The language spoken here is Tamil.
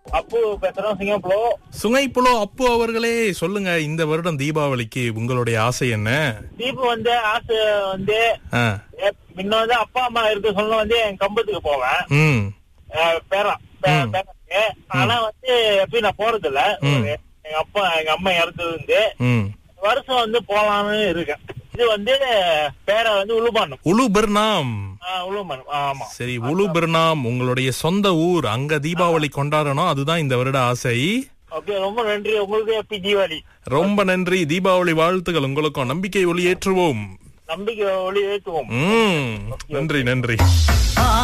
அப்பு பேசுறோம் சிங்கப்பூர் சுங்கைப்புலோ அப்பு அவர்களே சொல்லுங்க இந்த வருடம் தீபாவளிக்கு உங்களுடைய ஆசை என்ன தீபு வந்து ஆசை வந்து ஆ, எ- முன்ன வந்து அப்பா அம்மா இருக்க சொல்ல வந்து என் கம்பத்துக்கு போவேன் ம் அஹ் பேரா பே- பேரனுக்கு. ஆனா வந்து எப்பயும் நான் போறது இல்ல எங்க அப்பா எங்க அம்மா இறந்தது வந்து ம் வருஷம் வந்து போலாம்னு இருக்கேன் இது வந்து பேரை வந்து உளுமானம் உலு பெர்னாம் உளுமானம் ஆமா சரி உலு பெர்னாம் உங்களுடைய சொந்த ஊர் அங்க தீபாவளி கொண்டாடணும் அதுதான் இந்த வருட ஆசை ஓகே ரொம்ப நன்றி உங்களுக்கு ஹாப்பி தீபாவளி ரொம்ப நன்றி தீபாவளி வாழ்த்துக்கள் உங்களுக்கும் நம்பிக்கை ஒளி ஏற்றுவோம் நம்பிக்கை ஒளி ஏற்றுவோம் ம் நன்றி நன்றி